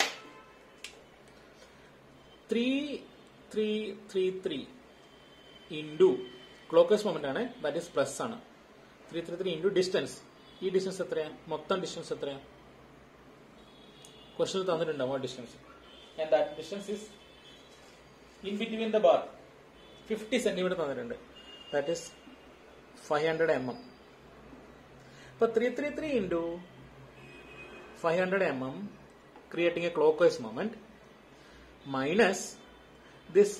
three three three three into ക്ലോക്കസ് moment ആണ് ദാറ്റ് ഈസ് പ്ലസ് ആണ് three three three into distance ഈ ഡിസ്റ്റൻസ് എത്രയാ മൊത്തം ഡിസ്റ്റൻസ് എത്രയാ ക്വസ്റ്റൻ തന്നിട്ടുണ്ടാവും ആ distance and that distance is in between the bar fifty centimetre തന്നിട്ടുണ്ട് that is five hundred M M ഇപ്പൊ three three three into five hundred M M creating a clockwise moment minus this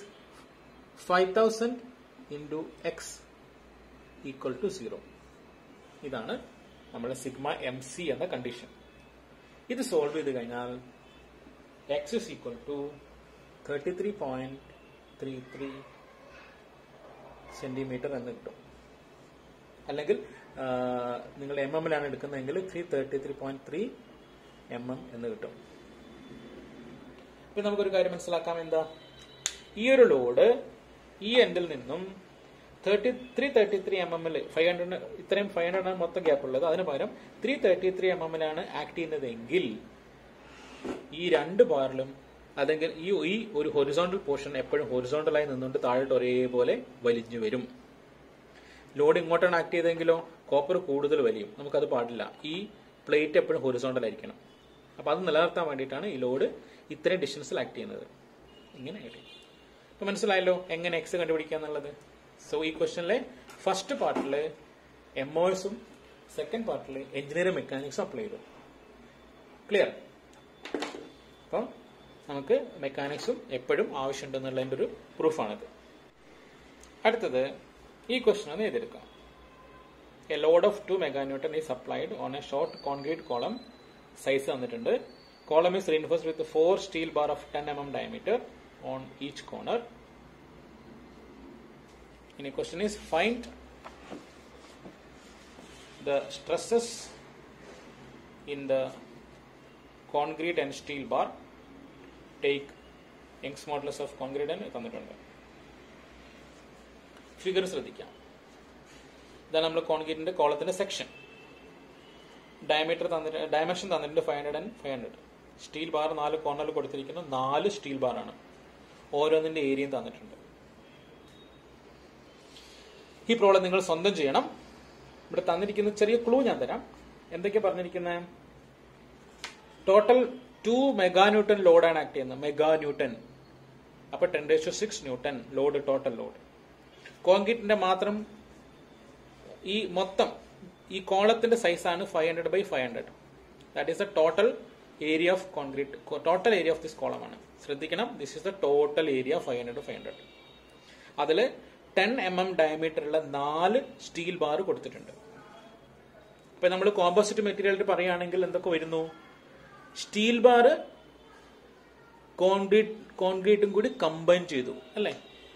5000 into x equal to 0 ഇതാണ് നമ്മുടെ sigma M C എന്ന കണ്ടീഷൻ ഇത് solve ചെയ്ത് കഴിഞ്ഞാൽ X is equal to thirty three point three three centimetre എന്ന് കിട്ടും അല്ലെങ്കിൽ ആ, നിങ്ങൾ എം എമ്മിലാണ് എടുക്കുന്നതെങ്കിൽ three thirty three point three M M എന്ന് കിട്ടും ഇപ്പൊ നമുക്കൊരു കാര്യം മനസ്സിലാക്കാം എന്താ ഈ ഒരു ലോഡ് ഈ എൻഡിൽ നിന്നും thirty three thirty three M എമ്മിൽ ഫൈവ് ഹൺഡ്രഡ് ഇത്രയും ഫൈവ് ഹൺഡ്രഡ് ആണ് മൊത്തം ഗ്യാപ്പ് ഉള്ളത് അതിന് പകരം ത്രീ തേർട്ടി ത്രീ എം എമ്മിലാണ് ആക്ട് ചെയ്യുന്നതെങ്കിൽ ഈ രണ്ട് ബാറിലും അല്ലെങ്കിൽ ഈ ഈ ഒരു ഹൊറിസോണ്ടൽ പോർഷൻ എപ്പോഴും ഹൊറിസോണ്ടലായി നിന്നുകൊണ്ട് താഴോട്ട് ഒരേപോലെ വലിഞ്ഞു വരും ലോഡ് ഇങ്ങോട്ടാണ് ആക്ട് ചെയ്തെങ്കിലോ കോപ്പർ കൂടുതൽ വലിയും നമുക്കത് പാടില്ല ഈ പ്ലേറ്റ് എപ്പോഴും ഹൊറിസോണ്ടൽ ആയിരിക്കണം അപ്പൊ അത് നിലനിർത്താൻ വേണ്ടിയിട്ടാണ് ഈ ലോഡ് ഇത്രയും ഡിസ്റ്റൻസിൽ ആക്ട് ചെയ്യുന്നത് ഇങ്ങനെ ആയിട്ട് ഇപ്പൊ മനസ്സിലായല്ലോ എങ്ങനെ എക്സ് കണ്ടുപിടിക്കുക എന്നുള്ളത് സോ ഈ ക്വസ്റ്റനിലെ ഫസ്റ്റ് പാർട്ടില് എം ഒസും സെക്കൻഡ് പാർട്ടിൽ എഞ്ചിനീയറിംഗ് മെക്കാനിക്സും അപ്ലൈ ചെയ്തു ക്ലിയർ അപ്പം നമുക്ക് മെക്കാനിക്സും എപ്പോഴും ആവശ്യമുണ്ടെന്നുള്ളതിന്റെ ഒരു പ്രൂഫാണിത് അടുത്തത് ഈ ക്വസ്റ്റൻ ഒന്ന് എഴുതിയെടുക്കാം A load of two meganewton is applied on a short concrete column size തന്നിട്ടുണ്ട് column is reinforce with four steel bar of ten M M diameter on each corner ഇനി question is find the stresses in the concrete and steel bar take Young's modulus of concrete എന്ന് തന്നിട്ടുണ്ട് figure ശ്രദ്ധിക്കാം ഇതാണ് നമ്മൾ കോൺക്രീറ്റിന്റെ കോളത്തിന്റെ section diameter തന്നിട്ട് dimension തന്നിട്ടുണ്ട് five hundred and five hundred steel bar നാല് കോർണറിൽ കൊടുത്തിരിക്കുന്നു നാല് സ്റ്റീൽ ബാറാണ് ഓരോന്നിന്റെ ഏരിയയും തന്നിട്ടുണ്ട് ഈ പ്രോബ്ലം നിങ്ങൾ സ്വന്തം ചെയ്യണം ഇവിടെ തന്നിരിക്കുന്ന ചെറിയ ക്ലൂ ഞാൻ തരാം എന്തൊക്കെയാ പറഞ്ഞിരിക്കുന്നത് ടോട്ടൽ ടു മെഗാ ന്യൂട്ടൺ ലോഡാണ് ആക്ട് ചെയ്യുന്നത് മെഗാ ന്യൂട്ടൺ അപ്പൊ ten to six newton load total load കോൺക്രീറ്റിന്റെ മാത്രം ഈ മൊത്തം ഈ കോളത്തിന്റെ സൈസാണ് five hundred by five hundred that is the total area of concrete total area of this കോളമാണ് ശ്രദ്ധിക്കണം this is the total area five hundred five hundred അതിൽ ടെൻ എം എം ഡയമീറ്ററുള്ള നാല് സ്റ്റീൽ ബാർ കൊടുത്തിട്ടുണ്ട് ഇപ്പൊ നമ്മൾ കോമ്പോസിറ്റ് മെറ്റീരിയൽ പറയുകയാണെങ്കിൽ എന്തൊക്കെ വരുന്നു സ്റ്റീൽ ബാർ കോൺക്രീറ്റ് കോൺക്രീറ്റും കൂടി കമ്പൈൻ ചെയ്തു അല്ലേ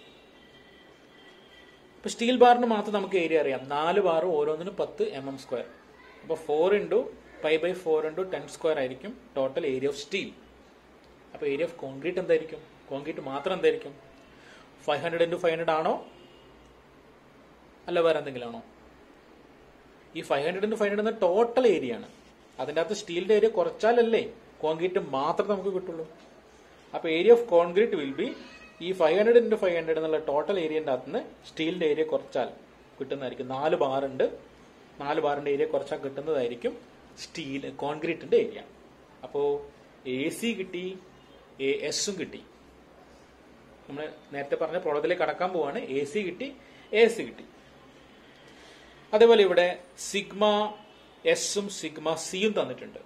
ഇപ്പൊ സ്റ്റീൽ ബാറിന് മാത്രം നമുക്ക് ഏരിയ അറിയാം നാല് ബാർ ഓരോന്നിനും പത്ത് എം എം സ്ക്വയർ അപ്പൊ four into pi by four into ten square ആയിരിക്കും ടോട്ടൽ ഏരിയ ഓഫ് സ്റ്റീൽ അപ്പോൾ ഏരിയ ഓഫ് കോൺക്രീറ്റ് എന്തായിരിക്കും കോൺക്രീറ്റ് മാത്രം എന്തായിരിക്കും five hundred into five hundred ആണോ അല്ല വേറെ എന്തെങ്കിലും ആണോ ഈ five hundred into five hundred എന്ന ടോട്ടൽ ഏരിയ ആണ് അതിൻ്റെ അകത്ത് സ്റ്റീലിന്റെ ഏരിയ കുറച്ചാലല്ലേ കോൺക്രീറ്റ് മാത്രം നമുക്ക് കിട്ടുള്ളൂ അപ്പോൾ area of concrete will be ഈ five hundred into five hundred എന്നുള്ള ടോട്ടൽ ഏരിയൻ്റെ അകത്ത് നിന്ന് സ്റ്റീലിന്റെ ഏരിയ കുറച്ചാൽ കിട്ടുന്നതായിരിക്കും നാല് ബാറുണ്ട് നാല് ബാറിന്റെ ഏരിയ കുറച്ചാൽ കിട്ടുന്നതായിരിക്കും സ്റ്റീൽ കോൺക്രീറ്റിന്റെ ഏരിയ അപ്പോൾ എ സി കിട്ടി എ എസും കിട്ടി നമ്മൾ നേരത്തെ പറഞ്ഞ പ്രോബ്ലത്തിലേക്ക് കടക്കാൻ പോവാണ് എ സി കിട്ടി എ എസ് കിട്ടി അതേപോലെ ഇവിടെ സിഗ്മ എസും സിഗ്മ സിയും തന്നിട്ടുണ്ട്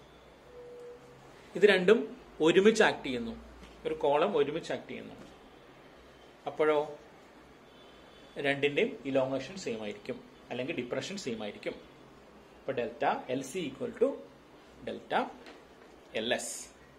ഇത് രണ്ടും ഒരുമിച്ച് ആക്ട് ചെയ്യുന്നു ഒരു കോളം ഒരുമിച്ച് ആക്ട് ചെയ്യുന്നു അപ്പോഴോ രണ്ടിന്റെയും ഇലോങ്ങേഷൻ സെയിം ആയിരിക്കും അല്ലെങ്കിൽ ഡിപ്രഷൻ സെയിം ആയിരിക്കും അപ്പൊ delta L C equal to delta L S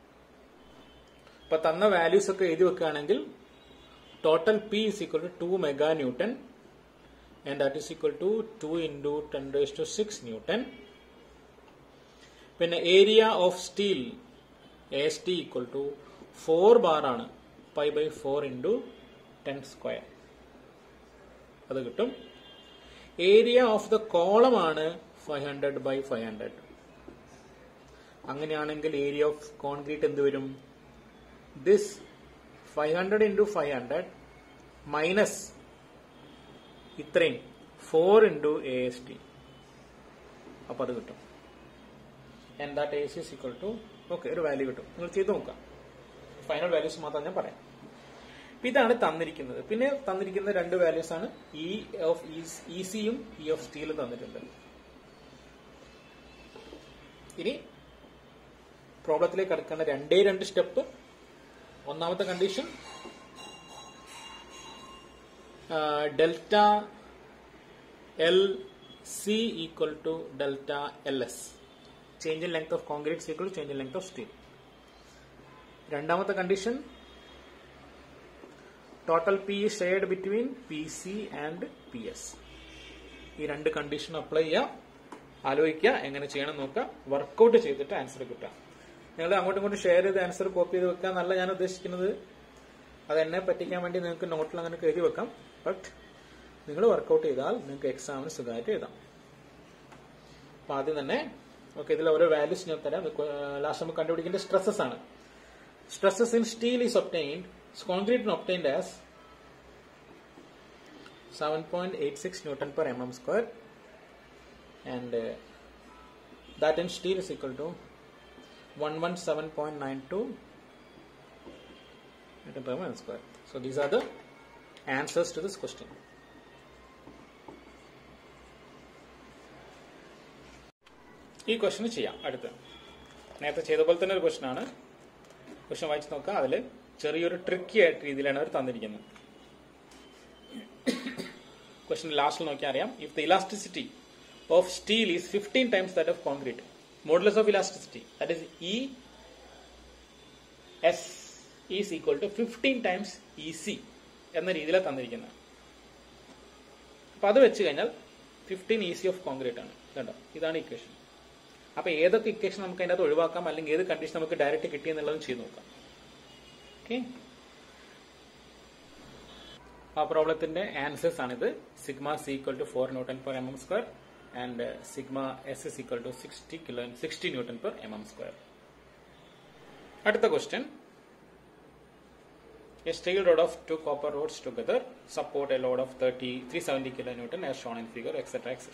ഇപ്പൊ തന്ന വാല്യൂസ് ഒക്കെ എഴുതി വെക്കുകയാണെങ്കിൽ total P is equal to two mega newton and that is equal to 2 into 10 raised to 6 Newton. പിന്നെ area of steel S T equal to four bar ആണ് pi by four into ten square അത് കിട്ടും area of the column ആണ് five hundred by five hundred അങ്ങനെയാണെങ്കിൽ area of concrete എന്ത് വരും this five hundred into five hundred minus ഇത്രയും four into A S T അപ്പൊ അത് കിട്ടും and that A C equal to okay ഒരു value കിട്ടും നിങ്ങൾ ചെയ്ത് നോക്കാം ഫൈനൽ വാല്യൂസ് മാത്രം ഞാൻ പറയാം അപ്പൊ ഇതാണ് തന്നിരിക്കുന്നത് പിന്നെ തന്നിരിക്കുന്ന രണ്ട് വാല്യൂസ് ആണ് ഇ ഓഫ് ഇ സിയും ഇ ഓഫ് സ്റ്റീലും തന്നിട്ടുണ്ട് ഇനി പ്രോബ്ലത്തിലേക്ക് കടക്കേണ്ട രണ്ടേ രണ്ട് സ്റ്റെപ്പ് ഒന്നാമത്തെ condition delta L C equal to delta L S change in length of concrete equal change in length of steel രണ്ടാമത്തെ condition total P shared between P C and P S ഈ രണ്ട് condition apply ചെയ്യുക ആലോചിക്കുക എങ്ങനെ ചെയ്യണം നോക്കുക workout ചെയ്തിട്ട് answer കിട്ടുക നിങ്ങൾ അങ്ങോട്ടും ഇങ്ങോട്ടും ഷെയർ ചെയ്ത് ആൻസർ കോപ്പി ചെയ്ത് വെക്കുക എന്നല്ല ഞാൻ ഉദ്ദേശിക്കുന്നത് അത് എന്നെ പറ്റിക്കാൻ വേണ്ടി നിങ്ങൾക്ക് നോട്ടിൽ അങ്ങനെ എഴുതി വെക്കാം ബട്ട് നിങ്ങൾ വർക്കൗട്ട് ചെയ്താൽ നിങ്ങൾക്ക് എക്സാമിന് സുഖമായിട്ട് എഴുതാം അപ്പൊ ആദ്യം തന്നെ ഓക്കെ ഇതിൽ ഓരോ വാല്യൂസ് ഞാൻ തരാം ലാസ്റ്റ് നമുക്ക് കണ്ടുപിടിക്കേണ്ട സ്ട്രെസ്സസ് ആണ് stresses in steel is obtained concrete obtained as seven point eight six newton per M M square and that in steel is equal to one one seven point nine two Newton per meter square. So these are the answers to this question. ഈ question ചെയ്യാം അടുത്ത് നേരത്തെ ചെയ്ത പോലെ തന്നെ ഒരു question ആണ് question വായിച്ച് നോക്കാം അതിൽ ചെറിയൊരു ട്രിക്കി ആയിട്ട് രീതിയിലാണ് അവർ തന്നിരിക്കുന്നത് ക്വസ്റ്റ്യൻ ലാസ്റ്റിൽ നോക്കിയാൽ അറിയാം if the elasticity of steel is fifteen times that of concrete modulus of elasticity that is E S is equal to fifteen times E C എന്ന രീതിയിലാണ് തന്നിരിക്കുന്നത് അപ്പൊ അത് വെച്ച് കഴിഞ്ഞാൽ fifteen E C of concrete ആണ് കണ്ടോ ഇതാണ് ഇക്വേഷൻ അപ്പൊ ഏതൊക്കെ ഇക്വേഷൻ നമുക്ക് അതിനകത്ത് ഒഴിവാക്കാം അല്ലെങ്കിൽ ഏത് കണ്ടീഷൻ നമുക്ക് ഡയറക്റ്റ് കിട്ടിയെന്നുള്ളതും ചെയ്ത് നോക്കാം ഓക്കെ ആ പ്രോബ്ലത്തിന്റെ ആൻസേഴ്സ് ആണിത് sigma C equal to four newton per M M square and sigma S is equal to sixty kilo sixty newton per M M square അടുത്ത question A steel rod of two copper rods together support a load of 30, 370 kilonewton as shown in figure, etc. etc.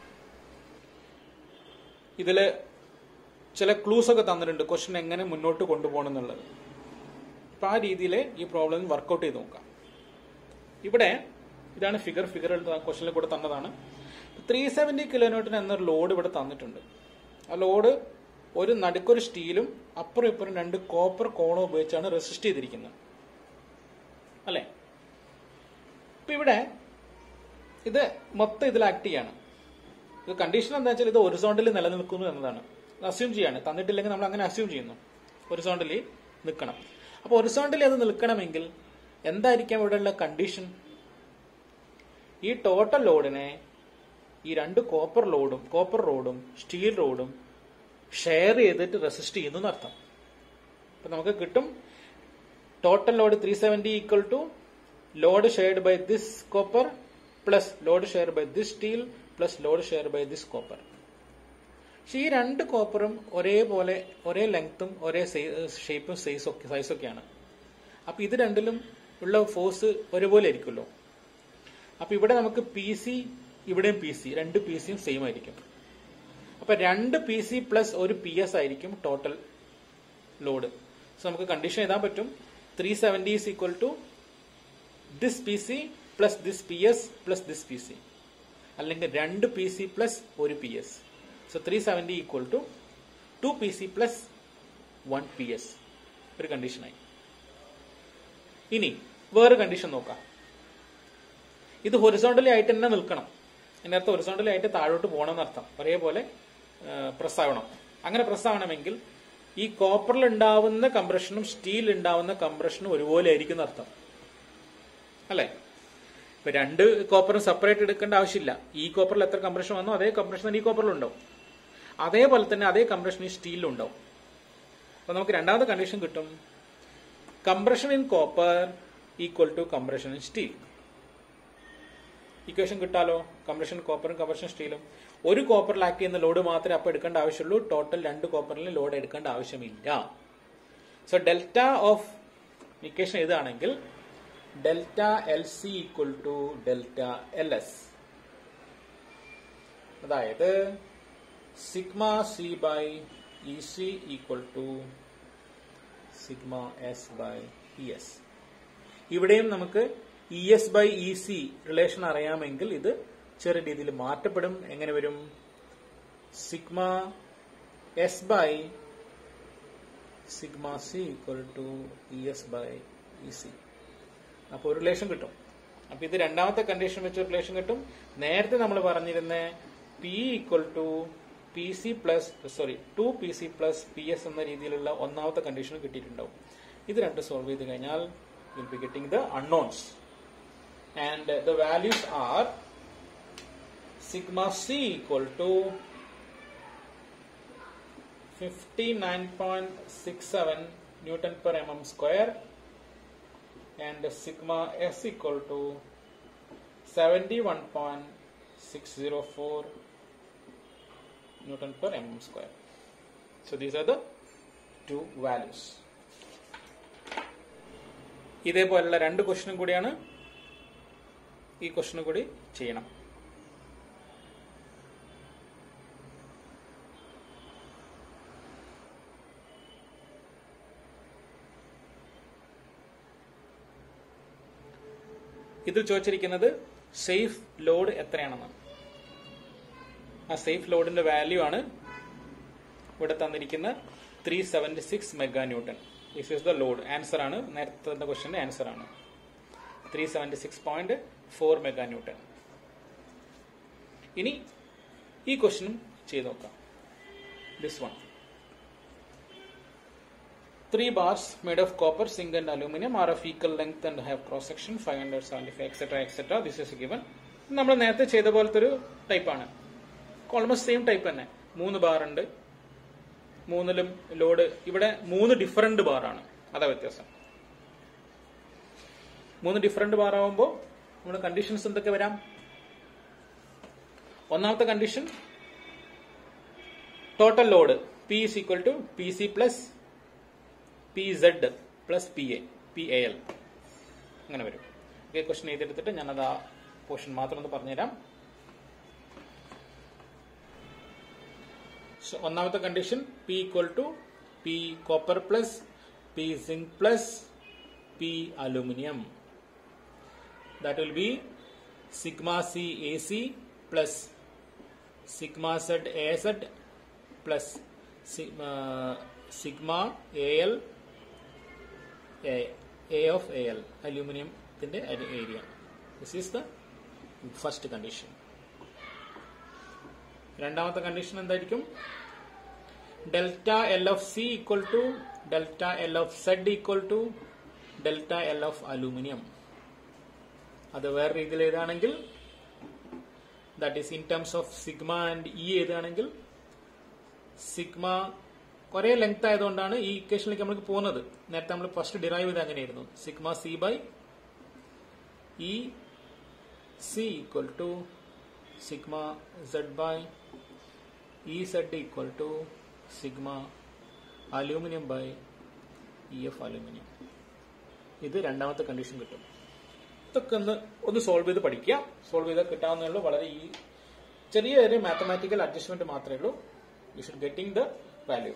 ഇതില് ചില clues ഒക്കെ തന്നിട്ടുണ്ട് question എങ്ങനെ മുന്നോട്ട് കൊണ്ടുപോകണം എന്നുള്ളത് അപ്പൊ ആ രീതിയിൽ ഈ പ്രോബ്ലം വർക്കൗട്ട് ചെയ്ത് നോക്കാം ഇവിടെ ഇതാണ് ഫിഗർ ഫിഗർ ക്വസ്റ്റനിൽ കൂടെ തന്നതാണ് ത്രീ സെവന്റി കിലോമീറ്റർ എന്നൊരു ലോഡ് ഇവിടെ തന്നിട്ടുണ്ട് ആ ലോഡ് ഒരു നടുക്കൊരു സ്റ്റീലും അപ്പുറം ഇപ്പുറം രണ്ട് കോപ്പർ കോണോ ഉപയോഗിച്ചാണ് റെസിസ്റ്റ് ചെയ്തിരിക്കുന്നത് അല്ലെ ഇപ്പൊ ഇവിടെ ഇത് മൊത്തം ഇതിൽ ആക്ട് ചെയ്യാണ് ഇത് കണ്ടീഷൻ എന്താ വെച്ചാൽ ഇത് ഒറിസോണ്ടലിൽ നിലനിൽക്കുന്നു എന്നതാണ് അസ്യൂം ചെയ്യാണ് തന്നിട്ടില്ലെങ്കിൽ നമ്മൾ അങ്ങനെ അസ്യൂം ചെയ്യുന്നു ഒറിസോണ്ടലി നിൽക്കണം അപ്പൊ ഒറിസോണ്ടലി അത് നിൽക്കണമെങ്കിൽ എന്തായിരിക്കാം ഇവിടെയുള്ള കണ്ടീഷൻ ഈ ടോട്ടൽ ലോഡിനെ ഈ രണ്ട് കോപ്പർ ലോഡും കോപ്പർ റോഡും സ്റ്റീൽ റോഡും ഷെയർ ചെയ്തിട്ട് റെസിസ്റ്റ് ചെയ്യുന്നു എന്നർത്ഥം അപ്പൊ നമുക്ക് കിട്ടും total load three seventy equal to load shared by this copper plus load share by this steel plus load share by this copper പക്ഷെ ഈ രണ്ട് കോപ്പറും ഒരേപോലെ ഒരേ ലെങ്ത്തും ഒരേ ഷേപ്പും സൈസും സൈസൊക്കെയാണ് അപ്പൊ ഇത് രണ്ടിലും ഉള്ള ഫോഴ്സ് ഒരുപോലെ ആയിരിക്കുമല്ലോ അപ്പൊ ഇവിടെ നമുക്ക് പി സി ഇവിടെയും പി സി രണ്ട് പി സിയും സെയിം ആയിരിക്കും അപ്പൊ രണ്ട് പി സി പ്ലസ് ഒരു പി എസ് ആയിരിക്കും ടോട്ടൽ ലോഡ് സോ നമുക്ക് കണ്ടീഷൻ എഴുതാൻ പറ്റും three seventy is equal to this P C plus this P S plus this P C അല്ലെങ്കിൽ രണ്ട് പി സി പ്ലസ് ഒരു P S so three seventy equal to two P C plus one P S ഒരു കണ്ടീഷനായി ഇനി വേറെ condition നോക്കാം ഇത് horizontally ആയിട്ട് തന്നെ നിൽക്കണം അതിനർത്ഥം ഹൊറിസോണ്ടലി ആയിട്ട് താഴോട്ട് പോകണം എന്നർത്ഥം ഒരേപോലെ പ്രസ് ആവണം അങ്ങനെ പ്രസ് ആവണമെങ്കിൽ ഈ കോപ്പറിൽ ഉണ്ടാവുന്ന കംപ്രഷനും സ്റ്റീൽ ഉണ്ടാവുന്ന കംപ്രഷനും ഒരുപോലെ ആയിരിക്കും എന്നർത്ഥം അല്ലേ ഇപ്പൊ രണ്ട് കോപ്പറും സെപ്പറേറ്റ് എടുക്കേണ്ട ആവശ്യമില്ല ഈ കോപ്പറിൽ എത്ര കംപ്രഷൻ വന്നോ അതേ കംപ്രഷൻ ഈ കോപ്പറിലും ഉണ്ടാവും അതേപോലെ തന്നെ അതേ കംപ്രഷൻ ഈ സ്റ്റീലിലും ഉണ്ടാവും അപ്പൊ നമുക്ക് രണ്ടാമത്തെ കണ്ടീഷൻ കിട്ടും compression in copper equal to compression in steel equation കിട്ടാലോ കംപ്രഷൻ കോപ്പറും കംപ്രഷൻ സ്റ്റീലും ഒരു കോപ്പറിൽ ആക്ട് ചെയ്യുന്ന ലോഡ് മാത്രമേ അപ്പോൾ എടുക്കേണ്ട ആവശ്യമുള്ളൂ ടോട്ടൽ രണ്ട് കോപ്പറിലും ലോഡ് എടുക്കേണ്ട ആവശ്യമില്ല സോ ഡെൽറ്റ ഓഫ് ഇക്വേഷൻ ഇതാണെങ്കിൽ delta L C equal to delta L S അതായത് sigma C by E C equal to sigma S by E S ഇവിടെയും നമുക്ക് E S by E C relation അറിയാമെങ്കിൽ ഇത് ചെറിയ രീതിയിൽ മാറ്റപ്പെടും എങ്ങനെ വരും sigma S by sigma C equal to E S by E C അപ്പോൾ ഒരു റിലേഷൻ കിട്ടും അപ്പൊ ഇത് രണ്ടാമത്തെ കണ്ടീഷൻ വെച്ച് ഒരു റിലേഷൻ കിട്ടും നേരത്തെ നമ്മൾ പറഞ്ഞിരുന്ന P equal to P C plus sorry two P C plus P S എന്ന രീതിയിലുള്ള ഒന്നാമത്തെ കണ്ടീഷൻ കിട്ടിയിട്ടുണ്ടാവും ഇത് രണ്ട് സോൾവ് ചെയ്ത് കഴിഞ്ഞാൽ will be getting the unknowns and the values are sigma C equal to 59.67 Newton per mm square and sigma s equal to 71.604 Newton per mm square. So these are the two values. ഇതേപോലുള്ള രണ്ട് ക്വസ്റ്റനും കൂടിയാണ് ഈ ക്വസ്റ്റനും കൂടി ചെയ്യണം ഇതിൽ ചോദിച്ചിരിക്കുന്നത് safe load എത്രയാണെന്നാണ് ആ safe ലോഡിന്റെ വാല്യൂ ആണ് ഇവിടെ തന്നിരിക്കുന്ന three seventy six mega newton this is the load answer ആണ് നേരത്തെ ക്വസ്റ്റ്യന്റെ ആൻസർ ആണ് three seventy six point four mega newton ഇനി ഈ ക്വസ്റ്റ്യനും ചെയ്ത് നോക്കാം this one Three bars made of copper, zinc, and aluminum are of equal length and have cross section 575, etc. etc. This is given. നമ്മൾ നേരത്തെ ചെയ്ത പോലത്തെ ഒരു ടൈപ്പാണ് ഓൾമോസ്റ്റ് സെയിം ടൈപ്പ് തന്നെ മൂന്ന് ബാർ ഉണ്ട് മൂന്നിലും ലോഡ് ഇവിടെ മൂന്ന് ഡിഫറെന്റ് ബാറാണ് അതാ വ്യത്യാസം മൂന്ന് ഡിഫറെന്റ് ബാർ ആവുമ്പോൾ നമ്മുടെ കണ്ടീഷൻസ് എന്തൊക്കെ വരാം ഒന്നാമത്തെ condition total load P is equal to P C plus P Z plus P A P A L അങ്ങനെ വരും ഓക്കെ ക്വസ്റ്റൻ എഴുതിയെടുത്തിട്ട് ഞാനത് ആ പോർഷൻ മാത്രം ഒന്ന് പറഞ്ഞുതരാം ഒന്നാമത്തെ condition P equal to P copper plus P zinc plus P aluminium that will be sigma C A C plus sigma Z A Z plus sigma A L A of A L അലൂമിനിയത്തിന്റെ area this is the first condition രണ്ടാമത്തെ കണ്ടീഷൻ എന്തായിരിക്കും delta L of C equal to delta L of Z equal to delta L of aluminium അത് വേറെ രീതിയിൽ എഴുതുകയാണെങ്കിൽ that is in terms of sigma and E എഴുതുകയാണെങ്കിൽ sigma കുറെ length ആയതുകൊണ്ടാണ് ഈ ഇക്വേഷനിലേക്ക് നമുക്ക് പോകുന്നത് നേരത്തെ നമ്മൾ ഫസ്റ്റ് ഡിറൈവ് ചെയ്ത് അങ്ങനെയായിരുന്നു sigma C by E C equal to sigma Z by E Z equal to sigma aluminium by E F aluminium ഇത് രണ്ടാമത്തെ കണ്ടീഷൻ കിട്ടും ഇതൊക്കെ ഒന്ന് ഒന്ന് സോൾവ് ചെയ്ത് പഠിക്കുക സോൾവ് ചെയ്താൽ കിട്ടാവുന്നേ ഉള്ളൂ വളരെ ഈ ചെറിയ ഒരു മാത്തമാറ്റിക്കൽ അഡ്ജസ്റ്റ്മെന്റ് മാത്രമേ ഉള്ളൂ you should getting the value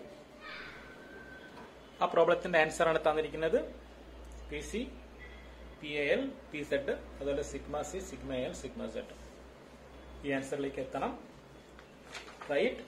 ആ പ്രോബ്ലത്തിന്റെ ആൻസർ ആണ് തന്നിരിക്കുന്നത് P C P A L P Z അതുപോലെ sigma C sigma L sigma Z ഈ ആൻസറിലേക്ക് എത്തണം right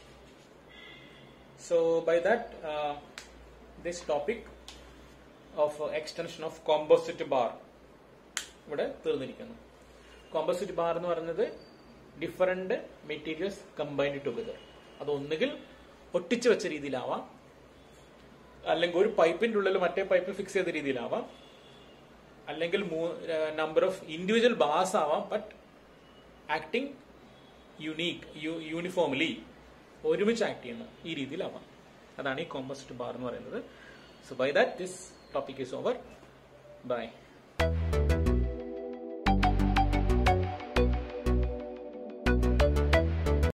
so by that this topic of extension of composite bar ഇവിടെ തീർന്നിരിക്കുന്നു കോമ്പോസിറ്റ് ബാർ എന്ന് പറയുന്നത് ഡിഫറെന്റ് മെറ്റീരിയൽസ് കമ്പൈൻഡ് ടുഗദർ അത് ഒന്നുകിൽ ഒട്ടിച്ചു വെച്ച രീതിയിലാവാം അല്ലെങ്കിൽ ഒരു പൈപ്പിന്റെ ഉള്ളിൽ മറ്റേ പൈപ്പ് ഫിക്സ് ചെയ്ത രീതിയിലാവാം അല്ലെങ്കിൽ നമ്പർ ഓഫ് ഇൻഡിവിജ്വൽ ബാസ് ആവാം ബട്ട് ആക്ടിങ് യുണീക്ക് യൂണിഫോംലി ഒരുമിച്ച് ആക്ട് ചെയ്യുന്ന ഈ രീതിയിലാവാം അതാണ് ഈ കോമ്പോസിറ്റ് ബാർ എന്ന് പറയുന്നത് so by that this topic is over by